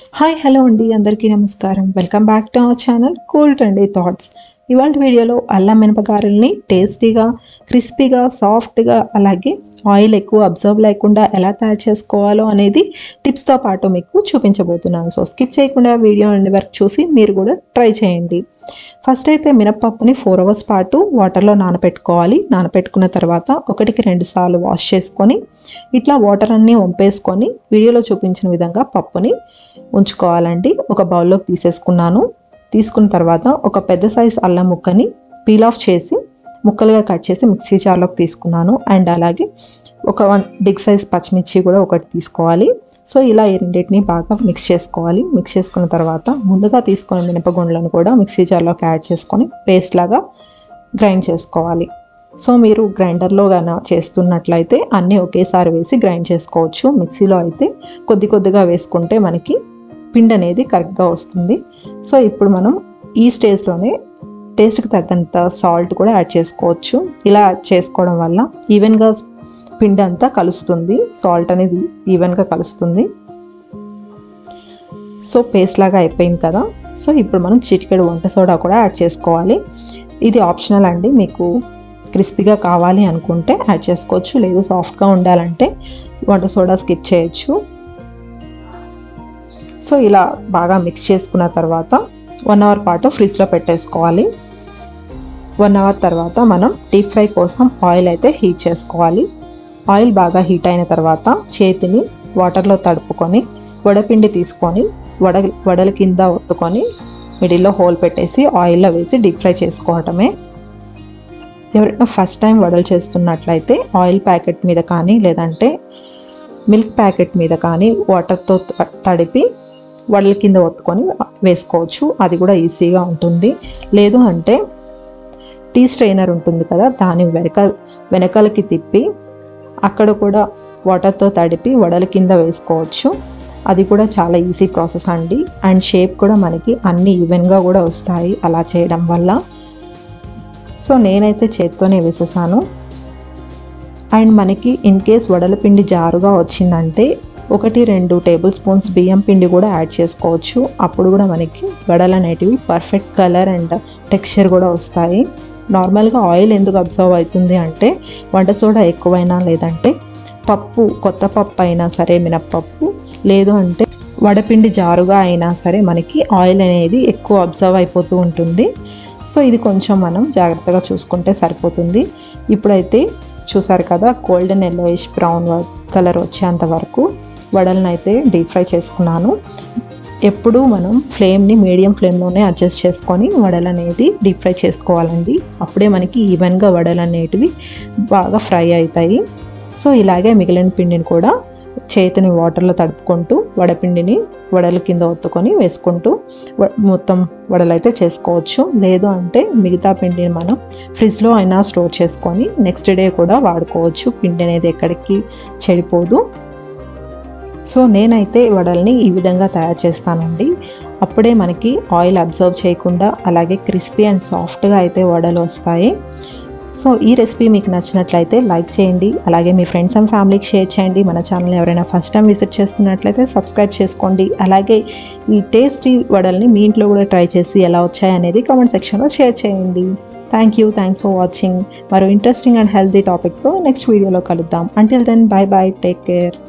hi hello అండి అందరికీ నమస్కారం welcome back to our channel cool trendy thoughts ఇవాళ వీడియోలో అల్లం మినపగారెల్ని టేస్టీగా క్రిస్పీగా సాఫ్ట్గా అలాగే ఆయిల్ ఎక్కువ అబ్జర్వ్ లేకుండా ఎలా తయారు చేసుకోవాలో అనేది టిప్స్తో పాటు మీకు చూపించబోతున్నాను సో స్కిప్ చేయకుండా వీడియో అండి వరకు చూసి మీరు కూడా ట్రై చేయండి ఫస్ట్ అయితే మినప్పప్పుని ఫోర్ అవర్స్ పాటు వాటర్లో నానపెట్టుకోవాలి నానపెట్టుకున్న తర్వాత ఒకటికి రెండు సార్లు వాష్ చేసుకొని ఇట్లా వాటర్ అన్నీ వంపేసుకొని వీడియోలో చూపించిన విధంగా పప్పుని ఉంచుకోవాలండి ఒక బౌల్లోకి తీసేసుకున్నాను తీసుకున్న తర్వాత ఒక పెద్ద సైజ్ అల్లం ముక్కని పీల్ ఆఫ్ చేసి ముక్కలుగా కట్ చేసి మిక్సీ జార్లోకి తీసుకున్నాను అండ్ అలాగే ఒక వన్ బిగ్ సైజ్ పచ్చిమిర్చి కూడా ఒకటి తీసుకోవాలి సో ఇలా ఈ రెండింటిని బాగా మిక్స్ చేసుకోవాలి మిక్స్ చేసుకున్న తర్వాత ముందుగా తీసుకున్న మినపగుండ్లను కూడా మిక్సీ జార్లోకి యాడ్ చేసుకొని పేస్ట్ లాగా గ్రైండ్ చేసుకోవాలి సో మీరు గ్రైండర్లో గాన చేస్తున్నట్లయితే అన్నీ ఒకేసారి వేసి గ్రైండ్ చేసుకోవచ్చు మిక్సీలో అయితే కొద్ది కొద్దిగా వేసుకుంటే మనకి పిండి అనేది కరెక్ట్గా వస్తుంది సో ఇప్పుడు మనం ఈ స్టేజ్లోనే టేస్ట్కి తగ్గంత సాల్ట్ కూడా యాడ్ చేసుకోవచ్చు ఇలా చేసుకోవడం వల్ల ఈవెన్గా పిండి అంతా కలుస్తుంది సాల్ట్ అనేది ఈవెన్గా కలుస్తుంది సో పేస్ట్ లాగా అయిపోయింది కదా సో ఇప్పుడు మనం చిటికెడు వంట సోడా కూడా యాడ్ చేసుకోవాలి ఇది ఆప్షనల్ అండి మీకు క్రిస్పీగా కావాలి అనుకుంటే యాడ్ చేసుకోవచ్చు లేదు సాఫ్ట్గా ఉండాలంటే వంట సోడా స్కిప్ చేయొచ్చు సో ఇలా బాగా మిక్స్ చేసుకున్న తర్వాత వన్ అవర్ పాటు ఫ్రిడ్జ్లో పెట్టేసుకోవాలి వన్ అవర్ తర్వాత మనం డీప్ ఫ్రై కోసం ఆయిల్ అయితే హీట్ చేసుకోవాలి ఆయిల్ బాగా హీట్ అయిన తర్వాత చేతిని వాటర్లో తడుపుకొని వడపిండి తీసుకొని వడ వడల కింద ఒత్తుకొని మిడిల్లో హోల్ పెట్టేసి ఆయిల్లో వేసి డీప్ ఫ్రై చేసుకోవటమే ఎవరైనా ఫస్ట్ టైం వడలు చేస్తున్నట్లయితే ఆయిల్ ప్యాకెట్ మీద కానీ లేదంటే మిల్క్ ప్యాకెట్ మీద కానీ వాటర్తో తడిపి వడల కింద ఒత్తుకొని వేసుకోవచ్చు అది కూడా ఈజీగా ఉంటుంది లేదు అంటే టీ స్ట్రైనర్ ఉంటుంది కదా దాని వెనక వెనకాలకి తిప్పి అక్కడ కూడా వాటర్తో తడిపి వడల కింద వేసుకోవచ్చు అది కూడా చాలా ఈజీ ప్రాసెస్ అండి అండ్ షేప్ కూడా మనకి అన్ని ఈవెన్గా కూడా వస్తాయి అలా చేయడం వల్ల సో నేనైతే చేత్తోనే వేసేసాను అండ్ మనకి ఇన్ కేస్ వడల పిండి జారుగా వచ్చిందంటే ఒకటి రెండు టేబుల్ స్పూన్స్ బియ్యం పిండి కూడా యాడ్ చేసుకోవచ్చు అప్పుడు కూడా మనకి వడలు అనేటివి పర్ఫెక్ట్ కలర్ అండ్ టెక్స్చర్ కూడా వస్తాయి నార్మల్గా ఆయిల్ ఎందుకు అబ్జర్వ్ అవుతుంది అంటే వంట సోడా ఎక్కువైనా లేదంటే పప్పు కొత్త పప్పు అయినా సరే మినప్పప్పు లేదు అంటే వడపిండి జారుగా అయినా సరే మనకి ఆయిల్ అనేది ఎక్కువ అబ్జర్వ్ అయిపోతూ ఉంటుంది సో ఇది కొంచెం మనం జాగ్రత్తగా చూసుకుంటే సరిపోతుంది ఇప్పుడైతే చూసారు కదా గోల్డెన్ ఎల్లోయిష్ బ్రౌన్ కలర్ వచ్చేంత వరకు వడలను అయితే డీప్ ఫ్రై చేసుకున్నాను ఎప్పుడూ మనం ఫ్లేమ్ని మీడియం ఫ్లేమ్లోనే అడ్జస్ట్ చేసుకొని వడలు అనేది డీప్ ఫ్రై చేసుకోవాలండి అప్పుడే మనకి ఈవెన్గా వడలు అనేటివి బాగా ఫ్రై అవుతాయి సో ఇలాగే మిగిలిన పిండిని కూడా చేతిని వాటర్లో తడుపుకుంటూ వడపిండిని వడల కింద ఒత్తుకొని వేసుకుంటూ మొత్తం వడలైతే చేసుకోవచ్చు లేదు అంటే మిగతా పిండిని మనం ఫ్రిడ్జ్లో అయినా స్టోర్ చేసుకొని నెక్స్ట్ డే కూడా వాడుకోవచ్చు పిండి అనేది ఎక్కడికి చెడిపోదు సో నేనైతే వడల్ని ఈ విధంగా తయారు చేస్తానండి అప్పుడే మనకి ఆయిల్ అబ్జర్వ్ చేయకుండా అలాగే క్రిస్పీ అండ్ సాఫ్ట్గా అయితే వడలు వస్తాయి సో ఈ రెసిపీ మీకు నచ్చినట్లయితే లైక్ చేయండి అలాగే మీ ఫ్రెండ్స్ అండ్ ఫ్యామిలీకి షేర్ చేయండి మన ఛానల్ ఎవరైనా ఫస్ట్ టైం విజిట్ చేస్తున్నట్లయితే సబ్స్క్రైబ్ చేసుకోండి అలాగే ఈ టేస్టీ వడల్ని మీ ఇంట్లో కూడా ట్రై చేసి ఎలా వచ్చాయనేది కామెంట్ సెక్షన్లో షేర్ చేయండి thank you thanks for watching మరో ఇంట్రెస్టింగ్ అండ్ హెల్తీ టాపిక్తో నెక్స్ట్ వీడియోలో కలుద్దాం until then bye bye take care